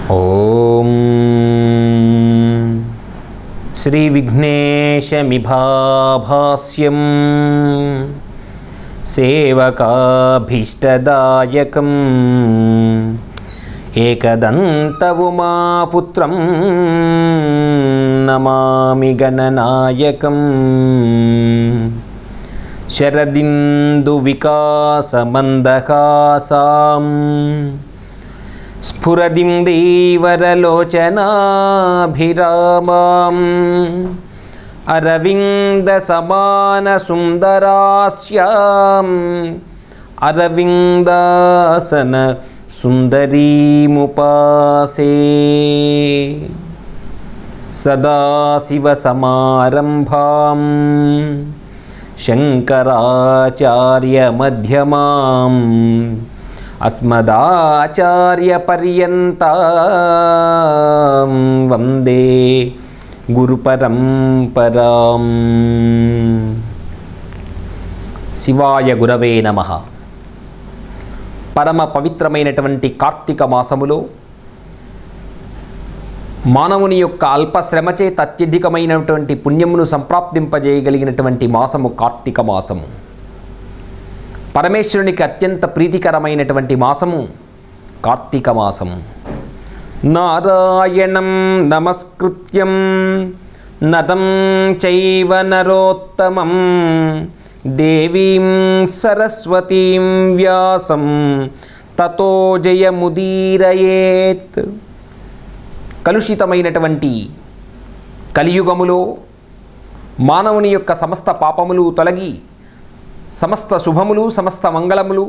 ఓం శ్రీ విఘ్నేశమిభాభాస్యం సేవకాభీష్టదాయకం ఏకదంతవుమాపుత్రం నమామి గణనాయకం శరదిందువికాసమందకాసాం స్ఫురదిం దీవరలోచనాభిరామాం అరవిందసమానసుందరాస్యాం అరవిందాసన సుందరీముపాసే సదాశివసమారంభాం శంకరాచార్యమధ్యమాం అస్మదాచార్యపర్యంతం వందే గురుపరంపరాం శివాయ గురవే నమ పరమ పవిత్రమైనటువంటి కార్తీక మాసములో మానవుని యొక్క అల్ప శ్రమచేత అత్యధికమైనటువంటి పుణ్యమును సంప్రాప్తింపజేయగలిగినటువంటి మాసము కార్తీక మాసము పరమేశ్వరునికి అత్యంత ప్రీతికరమైనటువంటి మాసము కార్తీక మాసము నారాయణం నమస్కృత్యం నరం చైవ నరోత్తమం దేవీం సరస్వతీం వ్యాసం తతో జయముదీరయేత్ కలుషితమైనటువంటి కలియుగములో మానవుని యొక్క సమస్త పాపములు తొలగి సమస్త శుభములు సమస్త మంగళములు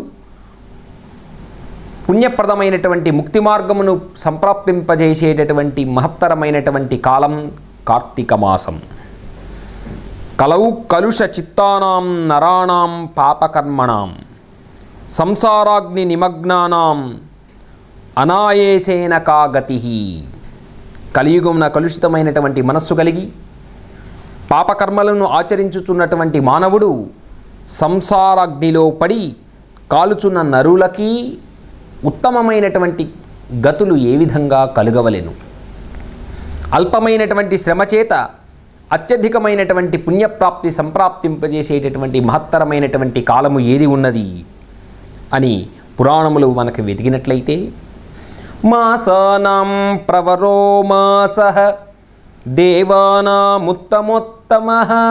పుణ్యప్రదమైనటువంటి ముక్తి మార్గమును సంప్రాప్తింపజేసేటటువంటి మహత్తరమైనటువంటి కాలం కార్తీక మాసం కలౌ కలుష చిత్తానాం నరాణాం పాపకర్మణాం సంసారాగ్ని నిమగ్నానాం అనాయేసేన కా గతి కలియుగమున కలుషితమైనటువంటి మనస్సు కలిగి పాపకర్మలను ఆచరించుచున్నటువంటి మానవుడు సంసారాగ్నిలో పడి కాలుచున్న నరులకి ఉత్తమమైనటువంటి గతులు ఏ విధంగా కలుగవలెను అల్పమైనటువంటి శ్రమ చేత అత్యధికమైనటువంటి పుణ్యప్రాప్తి సంప్రాప్తింపజేసేటటువంటి మహత్తరమైనటువంటి కాలము ఏది ఉన్నది అని పురాణములు మనకు వెతికినట్లయితే మాసానాం ప్రవరో మాస దేవానాముత్తమోత్తమ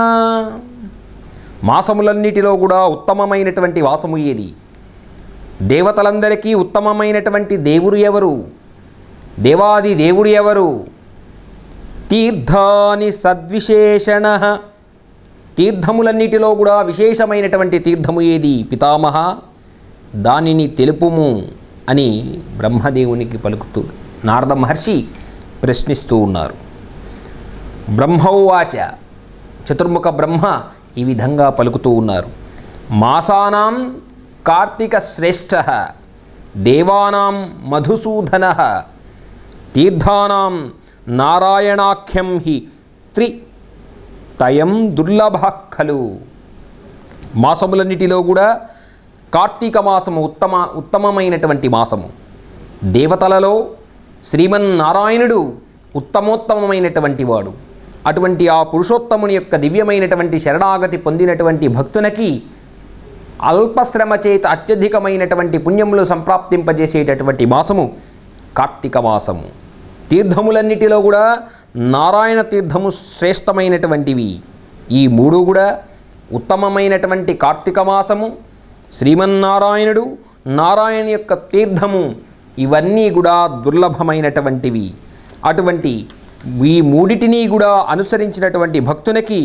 మాసములన్నిటిలో కూడా ఉత్తమమైనటువంటి వాసము ఏది దేవతలందరికీ ఉత్తమమైనటువంటి దేవుడు ఎవరు దేవాది దేవుడు ఎవరు తీర్థాని సద్విశేషణ తీర్థములన్నిటిలో కూడా విశేషమైనటువంటి తీర్థము ఏది పితామహ దానిని తెలుపుము అని బ్రహ్మదేవునికి పలుకుతూ నారద మహర్షి ప్రశ్నిస్తూ ఉన్నారు బ్రహ్మౌవాచ చతుర్ముఖ బ్రహ్మ ఈ విధంగా పలుకుతూ ఉన్నారు మాసానాం కార్తీక శ్రేష్ఠ దేవానాం మధుసూదన తీర్థానాం నారాయణాఖ్యం హి త్రి తయం దుర్లభ ఖలు మాసములన్నిటిలో కూడా కార్తీక మాసము ఉత్తమ ఉత్తమమైనటువంటి మాసము దేవతలలో శ్రీమన్నారాయణుడు ఉత్తమోత్తమమైనటువంటి వాడు అటువంటి ఆ పురుషోత్తముని యొక్క దివ్యమైనటువంటి శరణాగతి పొందినటువంటి భక్తునకి అల్పశ్రమ చేత అత్యధికమైనటువంటి పుణ్యములు సంప్రాప్తింపజేసేటటువంటి మాసము కార్తీక మాసము తీర్థములన్నిటిలో కూడా నారాయణ తీర్థము శ్రేష్టమైనటువంటివి ఈ మూడు కూడా ఉత్తమమైనటువంటి కార్తీక మాసము శ్రీమన్నారాయణుడు నారాయణ యొక్క తీర్థము ఇవన్నీ కూడా దుర్లభమైనటువంటివి అటువంటి ఈ మూడిటిని కూడా అనుసరించినటువంటి భక్తునికి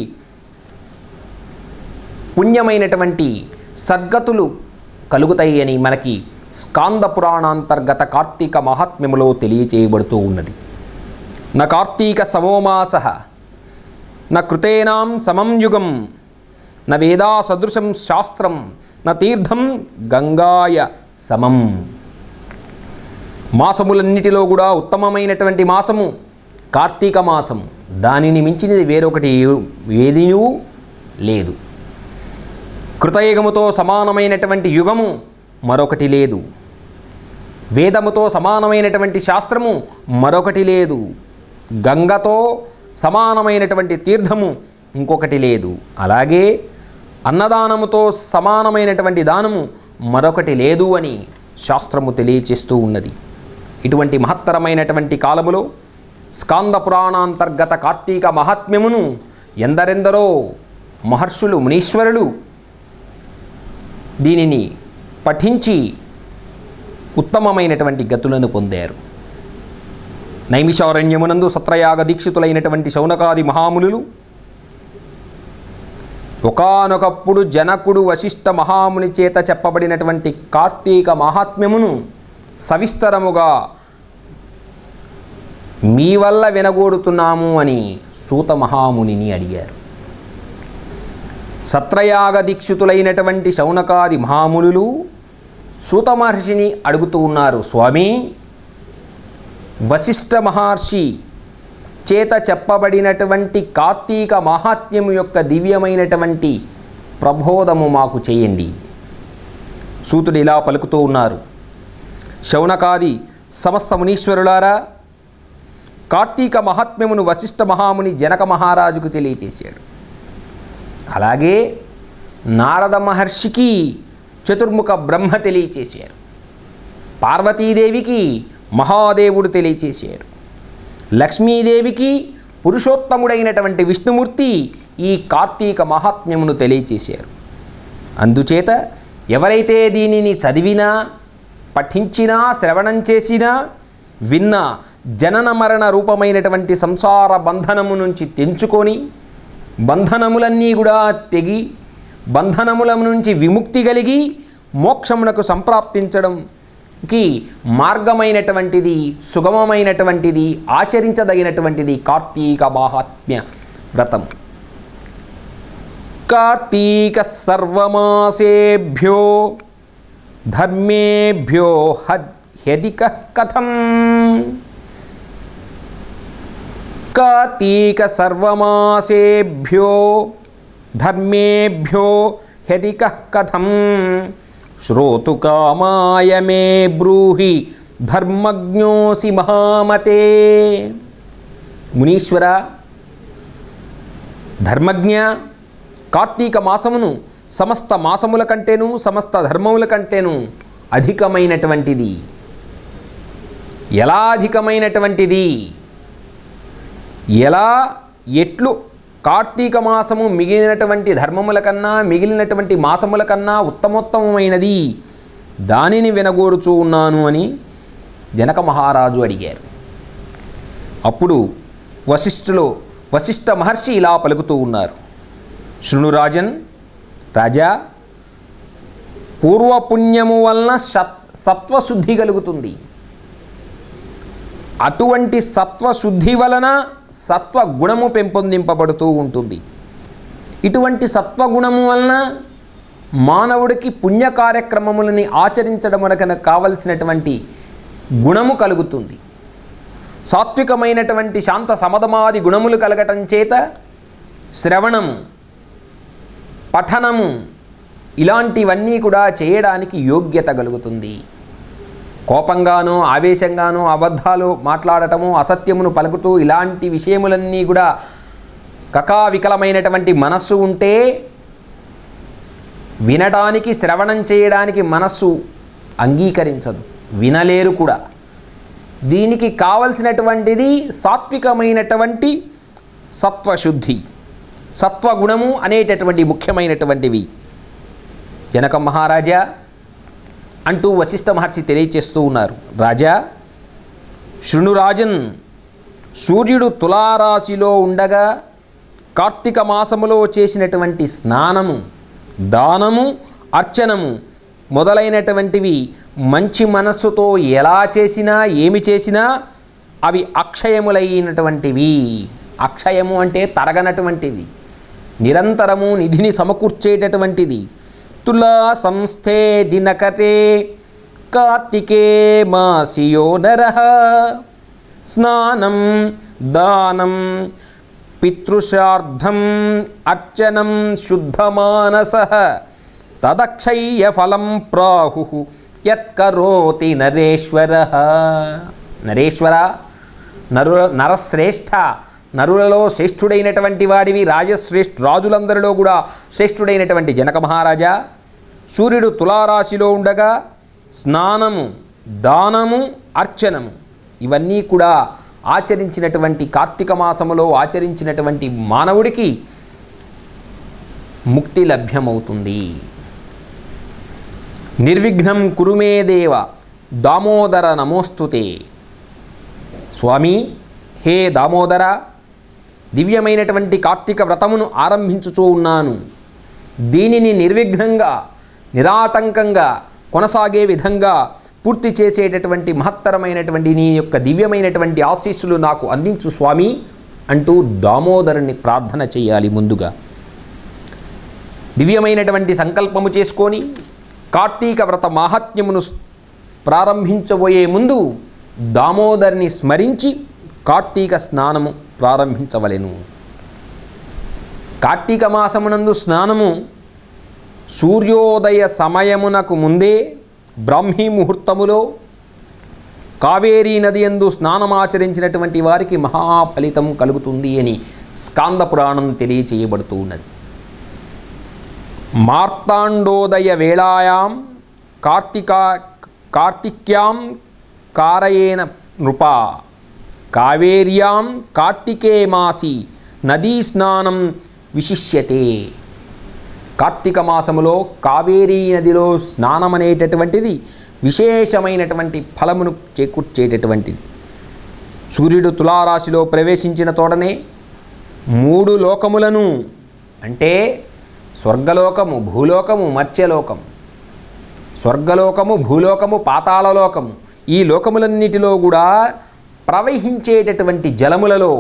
పుణ్యమైనటువంటి సద్గతులు కలుగుతాయి అని మనకి స్కాంద పురాణాంతర్గత కార్తీక మహాత్మ్యములో తెలియచేయబడుతూ ఉన్నది న కార్తీక సమోమాస న కృతేనాం సమం యుగం న వేదా సదృశం శాస్త్రం న తీర్థం గంగాయ సమం మాసములన్నిటిలో కూడా ఉత్తమమైనటువంటి మాసము కార్తీక మాసం దానిని మించినది వేరొకటి ఏదియూ లేదు కృతయుగముతో సమానమైనటువంటి యుగము మరొకటి లేదు వేదముతో సమానమైనటువంటి శాస్త్రము మరొకటి లేదు గంగతో సమానమైనటువంటి తీర్థము ఇంకొకటి లేదు అలాగే అన్నదానముతో సమానమైనటువంటి దానము మరొకటి లేదు అని శాస్త్రము తెలియచేస్తూ ఉన్నది ఇటువంటి మహత్తరమైనటువంటి కాలములో స్కాంద పురాణాంతర్గత కార్తీక మహాత్మ్యమును ఎందరెందరో మహర్షులు మునీశ్వరులు దీనిని పఠించి ఉత్తమమైనటువంటి గతులను పొందారు నైమిషారణ్యమునందు సత్రయాగ దీక్షితులైనటువంటి శౌనకాది మహామునులు ఒకానొకప్పుడు జనకుడు వశిష్ఠ మహాముని చేత చెప్పబడినటువంటి కార్తీక మహాత్మ్యమును సవిస్తరముగా మీ వల్ల వినగోరుతున్నాము అని సూత మహామునిని అడిగారు సత్రయాగ దీక్షితులైనటువంటి శౌనకాది మహామునులు సూత మహర్షిని అడుగుతూ ఉన్నారు స్వామి వశిష్ఠ మహర్షి చేత చెప్పబడినటువంటి కార్తీక మహాత్మ్యము యొక్క దివ్యమైనటువంటి ప్రబోధము మాకు చేయండి సూతుడు ఇలా పలుకుతూ ఉన్నారు శౌనకాది సమస్త మునీశ్వరులారా కార్తీక మహాత్మ్యమును వశిష్ఠ మహాముని జనక మహారాజుకు తెలియచేశాడు అలాగే నారద మహర్షికి చతుర్ముఖ బ్రహ్మ తెలియచేశారు పార్వతీదేవికి మహాదేవుడు తెలియచేశాడు లక్ష్మీదేవికి పురుషోత్తముడైనటువంటి విష్ణుమూర్తి ఈ కార్తీక మహాత్మ్యమును తెలియచేశారు అందుచేత ఎవరైతే దీనిని చదివినా పఠించినా శ్రవణం చేసినా విన్నా జనన మరణ రూపమైనటువంటి సంసార బంధనము నుంచి తెంచుకొని బంధనములన్నీ కూడా తెగి బంధనముల నుంచి విముక్తి కలిగి మోక్షమునకు సంప్రాప్తించడంకి మార్గమైనటువంటిది సుగమమైనటువంటిది ఆచరించదగినటువంటిది కార్తీక మాహాత్మ్య వ్రతం కార్తీక సర్వమాసేభ్యో ధర్మేభ్యో హద్ హ్యధిక కథం కార్తీక సర్వమాసేభ్యో ధర్మేభ్యో హ్యధిక కథం శ్రోతుకామాయ మే బ్రూహి ధర్మజ్ఞోసి మహామతే మునీశ్వర ధర్మజ్ఞ కార్తీక మాసమును సమస్త మాసముల కంటేను సమస్త ధర్మముల కంటేను అధికమైనటువంటిది ఎలా అధికమైనటువంటిది ఎలా ఎట్లు కార్తీక మాసము మిగిలినటువంటి ధర్మముల కన్నా మిగిలినటువంటి మాసముల కన్నా ఉత్తమోత్తమమైనది దానిని వినగోరుచూ ఉన్నాను అని జనక మహారాజు అడిగారు అప్పుడు వశిష్ఠులో వశిష్ఠ మహర్షి ఇలా పలుకుతూ ఉన్నారు శృణురాజన్ రాజా పూర్వపుణ్యము వలన సత్ సత్వశుద్ధి కలుగుతుంది అటువంటి సత్వశుద్ధి వలన సత్వగుణము పెంపొందింపబడుతూ ఉంటుంది ఇటువంటి సత్వగుణము వలన మానవుడికి పుణ్య కార్యక్రమములని ఆచరించడం కనుక కావలసినటువంటి గుణము కలుగుతుంది సాత్వికమైనటువంటి శాంత సమధమాది గుణములు కలగటం చేత శ్రవణము పఠనము ఇలాంటివన్నీ కూడా చేయడానికి యోగ్యత కలుగుతుంది కోపంగానో ఆవేశంగానో అబద్ధాలు మాట్లాడటము అసత్యమును పలుకుతూ ఇలాంటి విషయములన్నీ కూడా కకావికలమైనటువంటి మనస్సు ఉంటే వినడానికి శ్రవణం చేయడానికి మనస్సు అంగీకరించదు వినలేరు కూడా దీనికి కావలసినటువంటిది సాత్వికమైనటువంటి సత్వశుద్ధి సత్వగుణము అనేటటువంటి ముఖ్యమైనటువంటివి జనక మహారాజా అంటూ వశిష్ఠ మహర్షి తెలియచేస్తూ ఉన్నారు రాజా శృణురాజన్ సూర్యుడు తులారాశిలో ఉండగా కార్తీక మాసములో చేసినటువంటి స్నానము దానము అర్చనము మొదలైనటువంటివి మంచి మనస్సుతో ఎలా చేసినా ఏమి చేసినా అవి అక్షయములైనటువంటివి అక్షయము అంటే తరగనటువంటిది నిరంతరము నిధిని సమకూర్చేటటువంటిది తులా సంస్థే దినకరే కార్తికే మాసియో నర స్నానం దానం పితృశార్థం అర్చనం శుద్ధమానస తదక్షయ్య ఫలం ప్రాహు యత్కరోతి నరేశ్వర నరేశ్వర నరు నరశ్రేష్ఠ నరులలో శ్రేష్ఠుడైనటువంటి వాడివి రాజశ్రేష్ఠ రాజులందరిలో కూడా శ్రేష్ఠుడైనటువంటి జనక మహారాజా సూర్యుడు తులారాశిలో ఉండగా స్నానము దానము అర్చనము ఇవన్నీ కూడా ఆచరించినటువంటి కార్తీక మాసములో ఆచరించినటువంటి మానవుడికి ముక్తి లభ్యమవుతుంది నిర్విఘ్నం కురుమే దేవ దామోదర నమోస్తుతే స్వామి హే దామోదర దివ్యమైనటువంటి కార్తీక వ్రతమును ఆరంభించుచూ ఉన్నాను దీనిని నిర్విఘ్నంగా నిరాటంకంగా కొనసాగే విధంగా పూర్తి చేసేటటువంటి మహత్తరమైనటువంటి నీ యొక్క దివ్యమైనటువంటి ఆశీస్సులు నాకు అందించు స్వామి అంటూ దామోదరుని ప్రార్థన చేయాలి ముందుగా దివ్యమైనటువంటి సంకల్పము చేసుకొని కార్తీక వ్రత మాహాత్మ్యమును స్- ప్రారంభించబోయే ముందు దామోదరిని స్మరించి కార్తీక స్నానము ప్రారంభించవలెను కార్తీక మాసమునందు స్నానము సూర్యోదయ సమయమునకు ముందే బ్రాహ్మీ ముహూర్తములో కావేరీ నది ఎందు స్నానమాచరించినటువంటి వారికి మహాఫలితం కలుగుతుంది అని స్కాంద పురాణం తెలియచేయబడుతూ ఉన్నది మార్తాండోదయ వేళాయాం కార్తికా కార్తిక్యాం కారయేన నృప కావేర్యాం కార్తికే మాసి నదీ స్నానం విశిష్యతే కార్తీక మాసములో కావేరీ నదిలో స్నానం అనేటటువంటిది విశేషమైనటువంటి ఫలమును చేకూర్చేటటువంటిది సూర్యుడు తులారాశిలో ప్రవేశించిన తోడనే మూడు లోకములను అంటే స్వర్గలోకము భూలోకము మత్స్యలోకము స్వర్గలోకము భూలోకము పాతాళలోకము ఈ లోకములన్నిటిలో కూడా ప్రవహించేటటువంటి జలములలో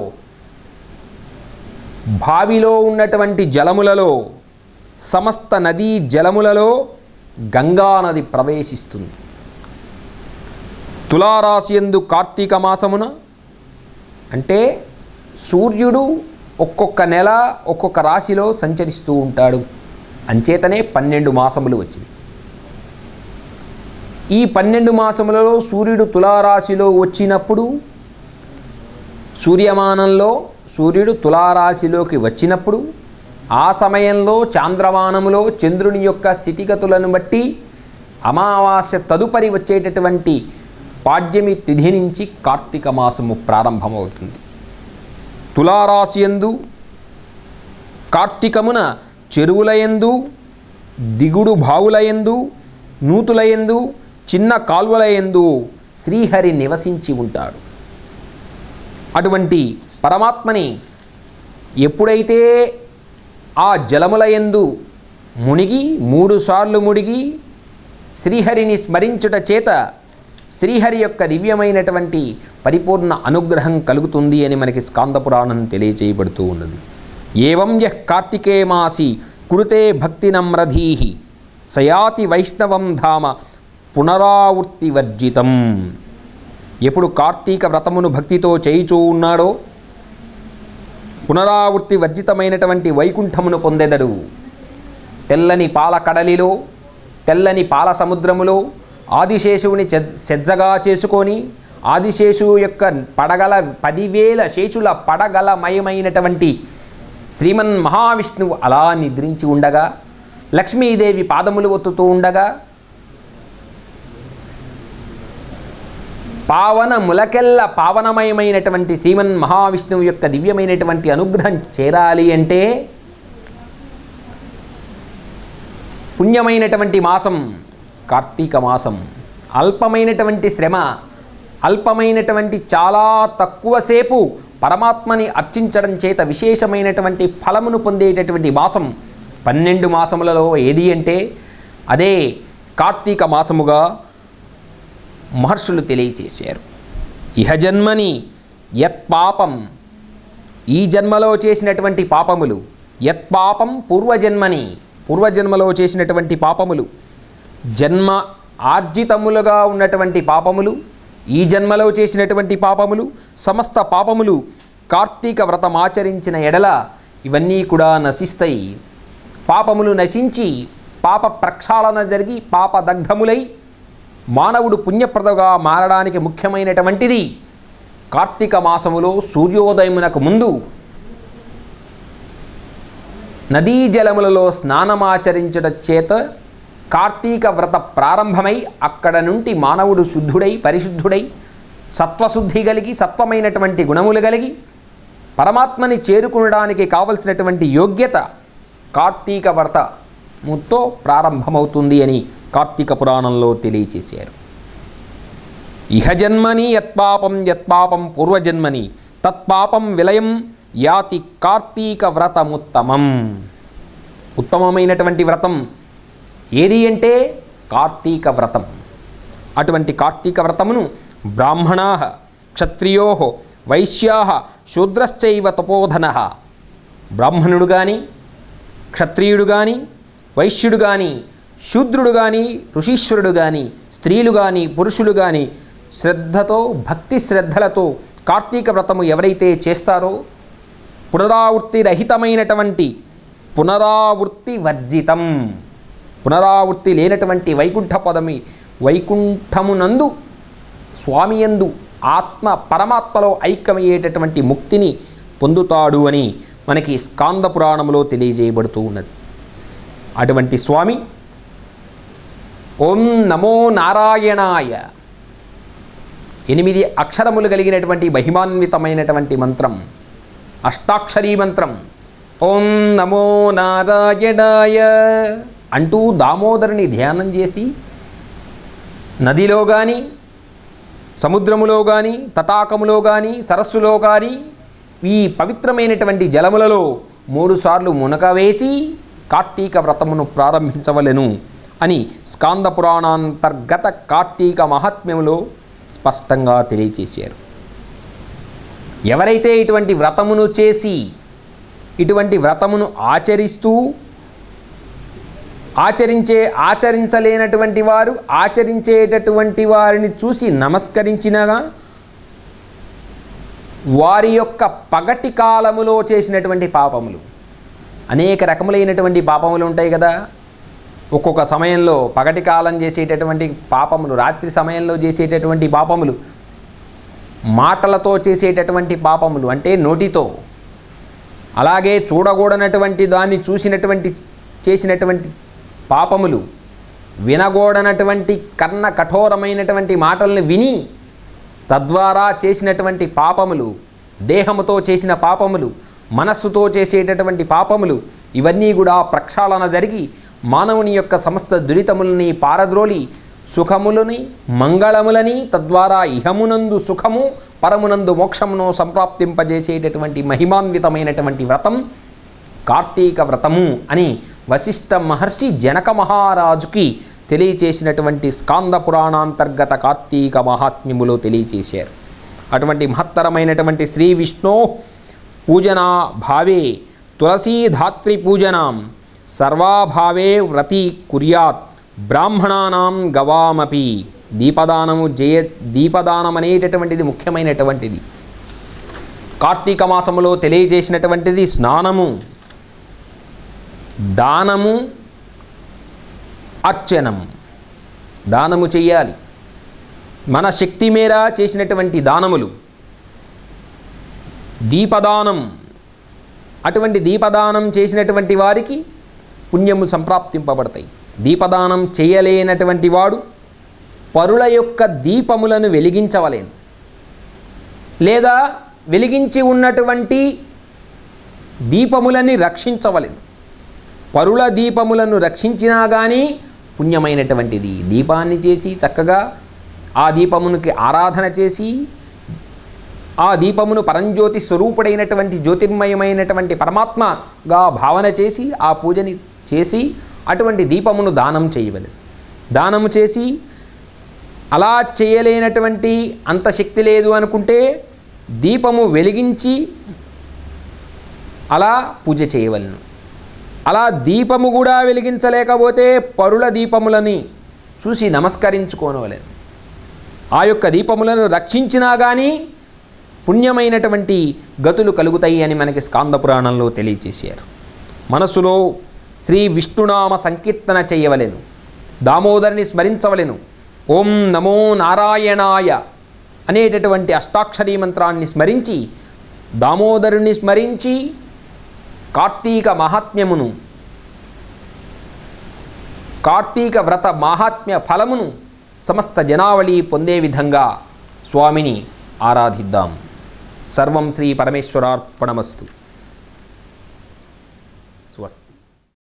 బావిలో ఉన్నటువంటి జలములలో సమస్త నదీ జలములలో గంగా నది ప్రవేశిస్తుంది తులారాశి ఎందు కార్తీక మాసమున అంటే సూర్యుడు ఒక్కొక్క నెల ఒక్కొక్క రాశిలో సంచరిస్తూ ఉంటాడు అంచేతనే పన్నెండు మాసములు వచ్చింది ఈ పన్నెండు మాసములలో సూర్యుడు తులారాశిలో వచ్చినప్పుడు సూర్యమానంలో సూర్యుడు తులారాశిలోకి వచ్చినప్పుడు ఆ సమయంలో చాంద్రమానములో చంద్రుని యొక్క స్థితిగతులను బట్టి అమావాస్య తదుపరి వచ్చేటటువంటి పాడ్యమి తిథి నుంచి కార్తీక మాసము ప్రారంభమవుతుంది తులారాశి ఎందు కార్తీకమున చెరువులయందు దిగుడు బావులయందు నూతులయందు చిన్న కాల్వలయందు శ్రీహరి నివసించి ఉంటాడు అటువంటి పరమాత్మని ఎప్పుడైతే ఆ జలములయందు మునిగి మూడుసార్లు మునిగి శ్రీహరిని స్మరించుట చేత శ్రీహరి యొక్క దివ్యమైనటువంటి పరిపూర్ణ అనుగ్రహం కలుగుతుంది అని మనకి స్కాంద పురాణం తెలియచేయబడుతూ ఉన్నది ఏవం యః కార్తికే మాసి కురుతే భక్తి నమ్రధీహి సయాతి వైష్ణవం ధామ పునరావృత్తి వర్జితం ఎప్పుడు కార్తీక వ్రతమును భక్తితో చేయుచూ ఉన్నాడో పునరావృత్తి వర్జితమైనటువంటి వైకుంఠమును పొందెదడు తెల్లని పాల కడలిలో తెల్లని పాల సముద్రములో ఆదిశేషువుని చెజ్- సెజ్జగా చేసుకొని ఆదిశేషువు యొక్క పడగల పదివేల శేషుల పడగలమయమైనటువంటి శ్రీమన్ మహావిష్ణువు అలా నిద్రించి ఉండగా లక్ష్మీదేవి పాదములు ఒత్తుతూ ఉండగా పావన ములకెల్ల పావనమయమైనటువంటి శ్రీమన్ మహావిష్ణువు యొక్క దివ్యమైనటువంటి అనుగ్రహం చేరాలి అంటే పుణ్యమైనటువంటి మాసం కార్తీక మాసం అల్పమైనటువంటి శ్రమ అల్పమైనటువంటి చాలా తక్కువసేపు పరమాత్మని అర్చించడం చేత విశేషమైనటువంటి ఫలమును పొందేటటువంటి మాసం పన్నెండు మాసములలో ఏది అంటే అదే కార్తీక మాసముగా మహర్షులు తెలియచేశారు ఇహ జన్మని యత్పాపం ఈ జన్మలో చేసినటువంటి పాపములు యత్పాపం పూర్వజన్మని పూర్వజన్మలో చేసినటువంటి పాపములు జన్మ ఆర్జితములుగా ఉన్నటువంటి పాపములు ఈ జన్మలో చేసినటువంటి పాపములు సమస్త పాపములు కార్తీక వ్రతం ఆచరించిన ఎడల ఇవన్నీ కూడా నశిస్తాయి పాపములు నశించి పాప ప్రక్షాళన జరిగి పాప దగ్ధములై మానవుడు పుణ్యప్రదగా మారడానికి ముఖ్యమైనటువంటిది కార్తీక మాసములో సూర్యోదయమునకు ముందు నదీ జలములలో స్నానమాచరించట చేత కార్తీక వ్రత ప్రారంభమై అక్కడ నుండి మానవుడు శుద్ధుడై పరిశుద్ధుడై సత్వశుద్ధి కలిగి సత్వమైనటువంటి గుణములు కలిగి పరమాత్మని చేరుకునడానికి కావలసినటువంటి యోగ్యత కార్తీక వ్రతముతో ప్రారంభమవుతుంది అని కార్తీక పురాణంలో తెలియచేశారు ఇహ జన్మని యత్పాపం యత్పాపం పూర్వజన్మని తత్పాపం విలయం యాతి కార్తీక వ్రతముత్తమం ఉత్తమమైనటువంటి వ్రతం ఏది అంటే కార్తీక వ్రతం అటువంటి కార్తీక వ్రతమును బ్రాహ్మణా క్షత్రియో వైశ్యా శూద్రశ్చైవ తపోధన బ్రాహ్మణుడు కానీ క్షత్రియుడు కానీ వైశ్యుడు కానీ శూద్రుడు కానీ ఋషీశ్వరుడు కానీ స్త్రీలు కానీ పురుషులు కానీ శ్రద్ధతో భక్తి శ్రద్ధలతో కార్తీక వ్రతము ఎవరైతే చేస్తారో పునరావృత్తి రహితమైనటువంటి పునరావృత్తి వర్జితం పునరావృత్తి లేనటువంటి వైకుంఠ పదమి వైకుంఠమునందు స్వామియందు ఆత్మ పరమాత్మలో ఐక్యమయ్యేటటువంటి ముక్తిని పొందుతాడు అని మనకి స్కాంద పురాణంలో తెలియజేయబడుతూ ఉన్నది అటువంటి స్వామి ఓం నమో నారాయణాయ ఎనిమిది అక్షరములు కలిగినటువంటి మహిమాన్వితమైనటువంటి మంత్రం అష్టాక్షరీ మంత్రం ఓం నమో నారాయణాయ అంటూ దామోదరుని ధ్యానం చేసి నదిలో కానీ సముద్రములో కానీ తటాకములో కానీ సరస్సులో కానీ ఈ పవిత్రమైనటువంటి జలములలో మూడుసార్లు మునక వేసి కార్తీక వ్రతమును ప్రారంభించవలెను అని స్కాంద పురాణాంతర్గత కార్తీక మహాత్మ్యములో స్పష్టంగా తెలియచేశారు ఎవరైతే ఇటువంటి వ్రతమును చేసి ఇటువంటి వ్రతమును ఆచరిస్తూ ఆచరించే ఆచరించలేనటువంటి వారు ఆచరించేటటువంటి వారిని చూసి నమస్కరించినగా వారి యొక్క పగటి కాలములో చేసినటువంటి పాపములు అనేక రకములైనటువంటి పాపములు ఉంటాయి కదా ఒక్కొక్క సమయంలో పగటి కాలం చేసేటటువంటి పాపములు రాత్రి సమయంలో చేసేటటువంటి పాపములు మాటలతో చేసేటటువంటి పాపములు అంటే నోటితో అలాగే చూడకూడనటువంటి దాన్ని చూసినటువంటి చేసినటువంటి పాపములు వినగూడనటువంటి కర్ణ కఠోరమైనటువంటి మాటల్ని విని తద్వారా చేసినటువంటి పాపములు దేహముతో చేసిన పాపములు మనస్సుతో చేసేటటువంటి పాపములు ఇవన్నీ కూడా ప్రక్షాళన జరిగి మానవుని యొక్క సమస్త దురితములని పారద్రోలి సుఖములని మంగళములని తద్వారా ఇహమునందు సుఖము పరమునందు మోక్షమును సంప్రాప్తింపజేసేటటువంటి మహిమాన్వితమైనటువంటి వ్రతం కార్తీక వ్రతము అని వశిష్ఠ మహర్షి జనక మహారాజుకి తెలియచేసినటువంటి స్కాంద పురాణాంతర్గత కార్తీక మహాత్మ్యములో తెలియచేశారు అటువంటి మహత్తరమైనటువంటి శ్రీ విష్ణో పూజనా భావే తులసీధాత్రి పూజనాం సర్వాభావే వ్రతి కుర్యాత్ బ్రాహ్మణానాం గవామపి దీపదానము జయ దీపదానం అనేటటువంటిది ముఖ్యమైనటువంటిది కార్తీక మాసములో తెలియజేసినటువంటిది స్నానము దానము అర్చనము దానము చెయ్యాలి మన శక్తి మేర చేసినటువంటి దానములు దీపదానం అటువంటి దీపదానం చేసినటువంటి వారికి పుణ్యము సంప్రాప్తింపబడతాయి దీపదానం చేయలేనటువంటి వాడు పరుల యొక్క దీపములను వెలిగించవలేను లేదా వెలిగించి ఉన్నటువంటి దీపములని రక్షించవలెను పరుల దీపములను రక్షించినా కానీ పుణ్యమైనటువంటిది దీపాన్ని చేసి చక్కగా ఆ దీపమునికి ఆరాధన చేసి ఆ దీపమును పరంజ్యోతి స్వరూపుడైనటువంటి జ్యోతిర్మయమైనటువంటి పరమాత్మగా భావన చేసి ఆ పూజని చేసి అటువంటి దీపమును దానం చేయవలెను దానము చేసి అలా చేయలేనటువంటి అంత శక్తి లేదు అనుకుంటే దీపము వెలిగించి అలా పూజ చేయవలను అలా దీపము కూడా వెలిగించలేకపోతే పరుల దీపములని చూసి నమస్కరించుకోనవలను ఆ యొక్క దీపములను రక్షించినా కానీ పుణ్యమైనటువంటి గతులు కలుగుతాయి అని మనకి స్కాంద పురాణంలో తెలియచేశారు మనసులో శ్రీ విష్ణునామ సంకీర్తన చేయవలెను దామోదరిని స్మరించవలెను ఓం నమో నారాయణాయ అనేటటువంటి అష్టాక్షరీ మంత్రాన్ని స్మరించి దామోదరుని స్మరించి కార్తీక మహాత్మ్యమును కార్తీక వ్రత మాహాత్మ్య ఫలమును సమస్త జనావళి పొందే విధంగా స్వామిని ఆరాధిద్దాం సర్వం శ్రీ పరమేశ్వరార్పణమస్తు స్వస్తి